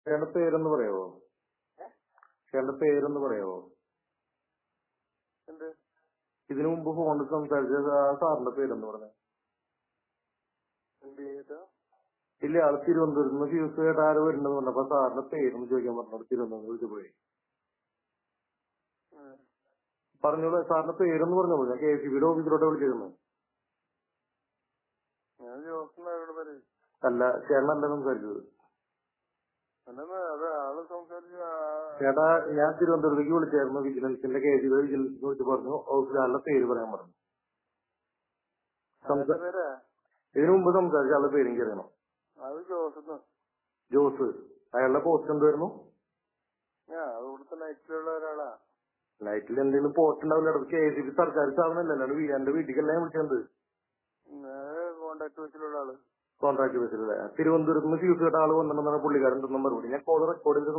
ചേട്ടന്റെ പേരൊന്ന് പറയാവോ ചേട്ടന്റെ പേരൊന്ന് പറയാവോ എന്ത് ഇതിനു മുമ്പ് ഫോണിൽ സംസാരിച്ച ആ സാറിന്റെ പേരൊന്ന് പറഞ്ഞു എന്ത് ചെയ്തിട്ടാ ഇല്ല ആള് തിരുവനന്തപുരത്ത് നിന്ന് ഫ്യൂസ് കേട്ട് ആര് വരുന്നത് പറഞ്ഞപ്പോ സാറിന്റെ പേരൊന്ന് ചോദിക്കാൻ പറഞ്ഞു തിരുവനന്തപുരം വിളിച്ചു പോയി ഉം. പറഞ്ഞോളൂ സാറിന്റെ പേരൊന്ന് പറഞ്ഞോളൂ ഞാൻ കെ സി ബിയുടെ ഓഫീസിലോട്ട് വിളിച്ചിരുന്നു ഞാൻ ജോസിന് അവരോട് പറയും അല്ല ചേട്ടനല്ല സംസാരിച്ചത് അല്ലെന്ന് അത് ആള് സംസാരിച്ചു ആ- ചേട്ടാ ഞാൻ തിരുവനന്തപുരത്തേക്ക് വിളിച്ചായിരുന്നു വിജിലൻസിന്റെ കെ സി ബി വിജിലൻസിനെ വിളിച്ച് പറഞ്ഞു ഓഫീസിലെ പേര് പറയാൻ പറഞ്ഞു ആരുടെ പേരാ ഇതിനു മുമ്പ് സംസാരിച്ച ആളുടെ പേരും അറിയണം അത് ജോസെന്ന് ജോസ് അയാളുടെ പോസ്റ്റ് എന്തായിരുന്നു ഞാൻ അത് ഇവിടുത്തെ നൈറ്റിലുള്ള ഒരാളാ നൈറ്റിൽ എന്തെങ്കിലും പോസ്റ്റ് ഉണ്ടാവില്ല കെ സി ബി സർക്കാർ സ്ഥാപനമല്ല അല്ലാണ്ട് വീ- എന്റെ വീട്ടിലേക്കല്ല ഞാൻ വിളിച്ചത് ഞാൻ കോണ്ടാക്ട് വെച്ചിട്ടുള്ള ആള് കോൺട്രാക്ട് ബേസിലല്ലേ തിരുവനന്തപുരത്ത് നിന്ന് ഫ്യൂസ് കേട്ട ആള് വന്നിട്ടുണ്ടെന്നാണ് പുള്ളിക്കാരൻ തന്ന മറുപടി ഞാൻ കോൾ റെക്കോർഡ് ചെയ്ത്